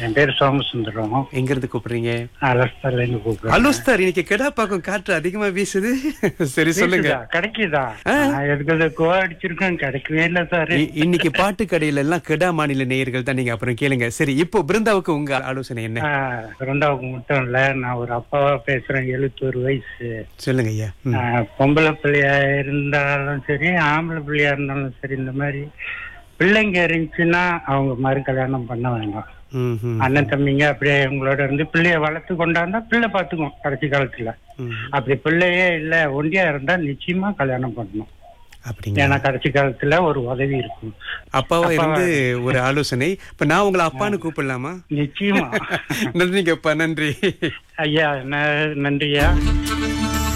என் பேர் சோமசுந்தரம் எங்க இருந்து கூப்பிடுறீங்க அலஸ்தர்ல இருந்து கூப்பிடுறேன் ஹலோ சார் இன்னைக்கு கெடா பாக்கம் காற்று அதிகமா வீசுது சரி சொல்லுங்க கிடைக்குதா? கிடைக்குதா நான் எதுக்கு கோ அடிச்சிருக்கேன் கிடைக்கவே இல்ல சார் இ- இன்னைக்கு பாட்டு கடையில எல்லாம் கெடா மாநில நேயர்கள் தான் நீங்க அப்புறம் கேளுங்க சரி இப்போ பிருந்தாவுக்கு உங்க ஆலோசனை என்ன ரெண்டாவுக்கு மட்டும் இல்ல நான் ஒரு அப்பாவா பேசுறேன் எழுபத்தோரு வயசு சொல்லுங்க ஐயா ம். ஆஹ், பொம்பளை பிள்ளையா இருந்தாலும் சரி ஆம்பளை பிள்ளையா இருந்தாலும் சரி இந்த மாதிரி பிள்ளைங்க இருந்துச்சுன்னா அவங்க மறு கல்யாணம் பண்ண வேண்டாம் ம், ம், அண்ணன் தம்பிங்க அப்படியே உங்களோட இருந்து பிள்ளைய வளர்த்து கொண்டாந்தா பிள்ளை பாத்துக்கும் கடைசி காலத்துல ம். அப்படி பிள்ளையே இல்ல ஒண்டியா இருந்தா நிச்சயமா கல்யாணம் பண்ணணும் அப்படிங்க ஏன்னா கடைசி காலத்துல ஒரு உதவி இருக்கும் அப்பாவா இருந்து ஒரு ஆலோசனை இப்ப நான் உங்களை அப்பான்னு கூப்பிடலாமா நிச்சயமா நன்றிங்கப்பா நன்றி ஐயா ந- நன்றியா